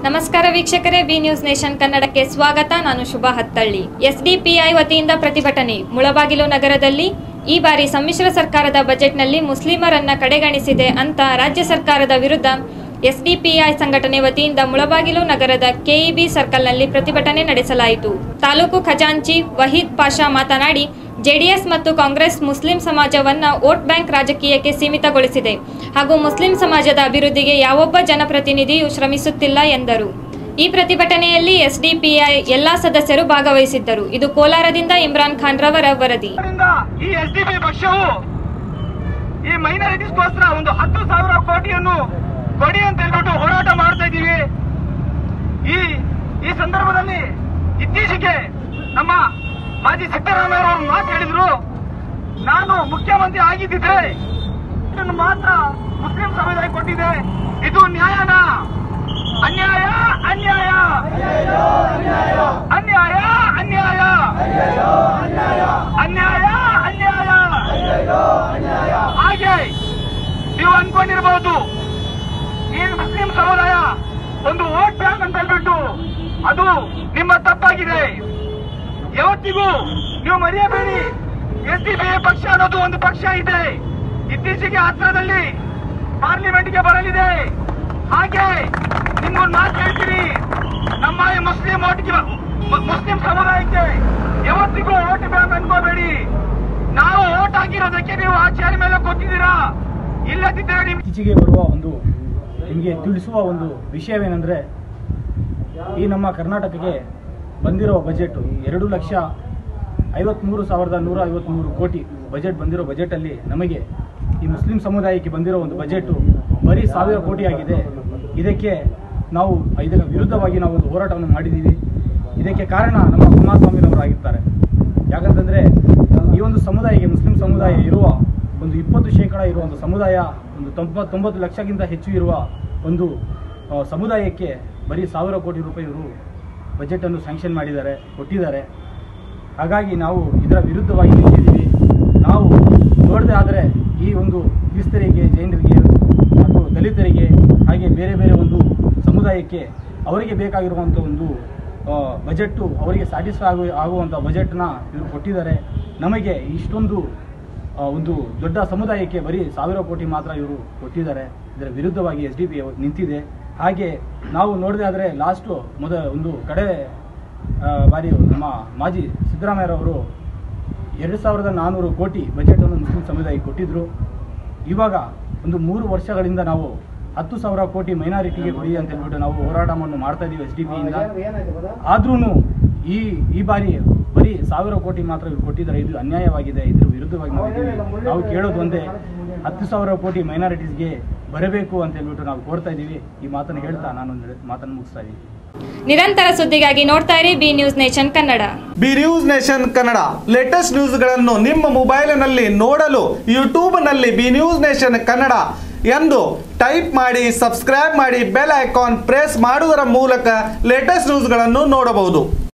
ನಮಸ್ಕಾರ ವೀಕ್ಷಕರೇ B news nation ಕನ್ನಡಕ್ಕೆ ಸ್ವಾಗತ ನಾನು ಶುಭಾ ಹತ್ತಳ್ಳಿ ಎಸ್ಡಿಪಿಐ ವತಿಯಿಂದ ಪ್ರತಿಭಟನೆ ಮುಳಬಾಗಿಲು ನಗರದಲ್ಲಿ ಈ ಬಾರಿ ಸಮ್ಮಿಶ್ರ ಸರ್ಕಾರದ ಬಜೆಟ್ನಲ್ಲಿ ಮುಸ್ಲಿಮರನ್ನ ಕಡೆಗಣಿಸಿದೆ ಅಂತ ರಾಜ್ಯ ಸರ್ಕಾರದ ವಿರುದ್ಧ ಎಸ್ಡಿಪಿಐ ಸಂಘಟನೆ ವತಿಯಿಂದ ಮುಳಬಾಗಿಲು ನಗರದ ಕೆಇಬಿ ಸರ್ಕಲ್ನಲ್ಲಿ ಪ್ರತಿಭಟನೆ ನಡೆಸಲಾಯಿತು ತಾಲೂಕು ಖಜಾಂಚಿ ವಹೀದ್ ಪಾಷಾ ಮಾತನಾಡಿ ಜೆಡಿಎಸ್ ಮತ್ತು ಕಾಂಗ್ರೆಸ್ ಮುಸ್ಲಿಂ ಸಮಾಜವನ್ನ ವೋಟ್ ಬ್ಯಾಂಕ್ ರಾಜಕೀಯಕ್ಕೆ ಸೀಮಿತಗೊಳಿಸಿದೆ ಹಾಗೂ ಮುಸ್ಲಿಂ ಸಮಾಜದ ಅಭಿವೃದ್ಧಿಗೆ ಯಾವೊಬ್ಬ ಜನಪ್ರತಿನಿಧಿಯೂ ಶ್ರಮಿಸುತ್ತಿಲ್ಲ ಎಂದರು ಈ ಪ್ರತಿಭಟನೆಯಲ್ಲಿ ಎಸ್ಡಿಪಿಐ ಎಲ್ಲಾ ಸದಸ್ಯರು ಭಾಗವಹಿಸಿದ್ದರು ಇದು ಕೋಲಾರದಿಂದ ಇಮ್ರಾನ್ ಖಾನ್ ರವರ ವರದಿ ಆದ್ದರಿಂದ ಈ ಎಸ್ ಡಿ ಪಿ ಪಕ್ಷವು ಈ ಮೈನಾರಿಟೀಸ್ಗೋಸ್ಕರ ಒಂದು ಹತ್ತು ಸಾವಿರ ಕೋಟಿಯನ್ನು ಕೊಡಿ ಅಂತ ಹೇಳ್ಬಿಟ್ಟು ಹೋರಾಟ ಮಾಡ್ತಾ ಇದ್ದೀವಿ ಈ ಈ ಸಂದರ್ಭದಲ್ಲಿ ಇತ್ತೀಚೆಗೆ ನಮ್ಮ ಮಾಜಿ ಸಿದ್ದರಾಮಯ್ಯ ಅವರು ಮಾತು ಹೇಳಿದ್ರು ನಾನು ಮುಖ್ಯಮಂತ್ರಿ ಆಗಿದ್ದಿದ್ರೆ ಇದನ್ನು ಮಾತ್ರ ಮುಸ್ಲಿಂ ಸಮುದಾಯ ಕೊಟ್ಟಿದೆ ಇದು ನ್ಯಾಯನ ಅನ್ಯಾಯ ಅನ್ಯಾಯ ಅನ್ಯಾಯ ಅನ್ಯಾಯ ಅನ್ಯಾಯ ಅನ್ಯಾಯ ಹಾಗೆ ನೀವು ಅನ್ಕೊಂಡಿರ್ಬಹುದು ಈ ಮುಸ್ಲಿಂ ಸಮುದಾಯ ಒಂದು ವೋಟ್ ಬ್ಯಾಂಕ್ ಅಂತ ಹೇಳ್ಬಿಟ್ಟು ಅದು ನಿಮ್ಮ ತಪ್ಪಾಗಿದೆ ಯಾವತ್ತಿಗೂ ನೀವು ಮರೆಯಬೇಡಿ ಎಸ್ ಡಿ ಪಿ ಪಕ್ಷ ಅನ್ನೋದು ಒಂದು ಪಕ್ಷ ಇದೆ ಇತ್ತೀಚೆಗೆ ಹತ್ತಿರದಲ್ಲಿ ಪಾರ್ಲಿಮೆಂಟ್ಗೆ ಬರಲಿದೆ ಹಾಗೆ ನಿಮ್ಗೊಂದು ಮಾತು ಹೇಳ್ತೀನಿ ನಮ್ಮ ಈ ಮುಸ್ಲಿಂ ಓಟ್ಗೆ ಮು- ಮುಸ್ಲಿಂ ಸಮುದಾಯಕ್ಕೆ ಯಾವತ್ತಿಗೂ ಓಟ್ ಬ್ಯಾಂಕ್ ಅನ್ಕೋಬೇಡಿ ನಾವು ಓಟ್ ಹಾಕಿರೋದಕ್ಕೆ ನೀವು ಆ ಚೇರ್ ಮೇಲೆ ಕೂತಿದ್ದೀರಾ ಇಲ್ಲದಿದ್ದರೆ ನಿಮ್ ಇತ್ತೀಚೆಗೆ ಬರುವ ಒಂದು ನಿಮಗೆ ತಿಳಿಸುವ ಒಂದು ವಿಷಯವೇನೆಂದರೆ ಈ ನಮ್ಮ ಕರ್ನಾಟಕಕ್ಕೆ ಬಂದಿರೋ ಬಜೆಟು ಎರಡು ಲಕ್ಷ ಐವತ್ತ್ಮೂರು ಸಾವಿರದ ನೂರ ಐವತ್ತ್ಮೂರು ಕೋಟಿ ಬಜೆಟ್ ಬಂದಿರೋ ಬಜೆಟಲ್ಲಿ ನಮಗೆ ಈ ಮುಸ್ಲಿಂ ಸಮುದಾಯಕ್ಕೆ ಬಂದಿರೋ ಒಂದು ಬಜೆಟು ಬರೀ ಸಾವಿರ ಕೋಟಿ ಆಗಿದೆ ಇದಕ್ಕೆ ನಾವು ಇದರ ವಿರುದ್ಧವಾಗಿ ನಾವು ಒಂದು ಹೋರಾಟವನ್ನು ಮಾಡಿದ್ದೀವಿ ಇದಕ್ಕೆ ಕಾರಣ ನಮ್ಮ ಕುಮಾರಸ್ವಾಮಿರವರು ಆಗಿರ್ತಾರೆ ಯಾಕಂತಂದರೆ ಈ ಒಂದು ಸಮುದಾಯಕ್ಕೆ ಮುಸ್ಲಿಂ ಸಮುದಾಯ ಇರುವ ಒಂದು ಇಪ್ಪತ್ತು ಶೇಕಡ ಇರುವ ಒಂದು ಸಮುದಾಯ ಒಂದು ತೊಂಬತ್ತು ತೊಂಬತ್ತು ಲಕ್ಷಕ್ಕಿಂತ ಹೆಚ್ಚು ಇರುವ ಒಂದು ಆ, ಸಮುದಾಯಕ್ಕೆ ಬರೀ ಸಾವಿರ ಕೋಟಿ ರೂಪಾಯಿ ಇವರು ಬಜೆಟನ್ನು ಸ್ಯಾಂಕ್ಷನ್ ಮಾಡಿದ್ದಾರೆ ಕೊಟ್ಟಿದ್ದಾರೆ ಹಾಗಾಗಿ ನಾವು ಇದರ ವಿರುದ್ಧವಾಗಿ ನಿಂತಿದ್ದೀವಿ ನಾವು ನೋಡದೆ ಆದರೆ ಈ ಒಂದು ಕ್ರಿಸ್ತರಿಗೆ ಜೈನರಿಗೆ ಮತ್ತು ದಲಿತರಿಗೆ ಹಾಗೆ ಬೇರೆ ಬೇರೆ ಒಂದು ಸಮುದಾಯಕ್ಕೆ ಅವರಿಗೆ ಬೇಕಾಗಿರುವಂಥ ಒಂದು ಆ, ಬಜೆಟ್ಟು ಅವರಿಗೆ ಸ್ಯಾಟಿಸ್ಫೈ ಆಗುವ ಆಗುವಂಥ ಬಜೆಟ್ನ ಇವರು ಕೊಟ್ಟಿದ್ದಾರೆ ನಮಗೆ ಇಷ್ಟೊಂದು ಆ, ಒಂದು ದೊಡ್ಡ ಸಮುದಾಯಕ್ಕೆ ಬರೀ ಸಾವಿರ ಕೋಟಿ ಮಾತ್ರ ಇವರು ಕೊಟ್ಟಿದ್ದಾರೆ ಇದರ ವಿರುದ್ಧವಾಗಿ ಎಸ್ ಡಿ ಪಿ ನಿಂತಿದೆ ಹಾಗೆ ನಾವು ನೋಡದೆ ಆದರೆ ಲಾಸ್ಟು ಮೊದ ಒಂದು ಕಡೆ ಆ, ಬಾರಿ ನಮ್ಮ ಮಾಜಿ ಸಿದ್ದರಾಮಯ್ಯರವರು ಎರಡು ಸಾವಿರದ ನಾನ್ನೂರು ಕೋಟಿ ಬಜೆಟನ್ನು ಮುಸ್ಲಿಂ ಸಮುದಾಯಕ್ಕೆ ಕೊಟ್ಟಿದ್ದರು ಇವಾಗ ಒಂದು ಮೂರು ವರ್ಷಗಳಿಂದ ನಾವು ಹತ್ತು ಸಾವಿರ ಕೋಟಿ ಮೈನಾರಿಟಿಗೆ ಕೊಡಿ ಅಂತ ಹೇಳ್ಬಿಟ್ಟು ನಾವು ಹೋರಾಟವನ್ನು ಮಾಡ್ತಾ ಇದ್ದೀವಿ ಎಸ್ ಡಿ ಪಿಯಿಂದ ಆದ್ರೂ ಈ ಈ ಬಾರಿ ಬರೀ ಸಾವಿರ ಕೋಟಿ ಮಾತ್ರ ಇವ್ರು ಕೊಟ್ಟಿದ್ದಾರೆ ಇದು ಅನ್ಯಾಯವಾಗಿದೆ ಇದ್ರ ವಿರುದ್ಧವಾಗಿ ನಾವು ಇದ್ದೀವಿ. ನಾವು ಕೇಳೋದು ಒಂದೇ ಹತ್ತು ಸಾವಿರ ಕೋಟಿ ಮೈನಾರಿಟೀಸ್ಗೆ ಬರಬೇಕು ಅಂತ ಹೇಳ್ಬಿಟ್ಟು ನಾವು ಕೋರ್ತಾ ಇದ್ದೀವಿ ಈ ಮಾತನ್ನು ಹೇಳ್ತಾ ನಾನು ಒಂದು ಮಾತನ್ನು ಮುಗಿಸ್ತಾ ಇದ್ದೀನಿ ನಿರಂತರ ಸುದ್ದಿಗಾಗಿ ನೋಡ್ತಾ ಇರಿ B news nation Kannada B news nation Kannada latest ನ್ಯೂಸ್ಗಳನ್ನು ನಿಮ್ಮ ಮೊಬೈಲಿನಲ್ಲಿ ನೋಡಲು ಯೂಟ್ಯೂಬ್ನಲ್ಲಿ ಬಿ ನ್ಯೂಸ್ ನೇಷನ್ ಕನ್ನಡ ಎಂದು ಟೈಪ್ ಮಾಡಿ ಸಬ್ಸ್ಕ್ರೈಬ್ ಮಾಡಿ ಬೆಲ್ ಐಕಾನ್ ಪ್ರೆಸ್ ಮಾಡುವುದರ ಮೂಲಕ ಲೇಟೆಸ್ಟ್ ನ್ಯೂಸ್ಗಳನ್ನು ನೋಡಬಹುದು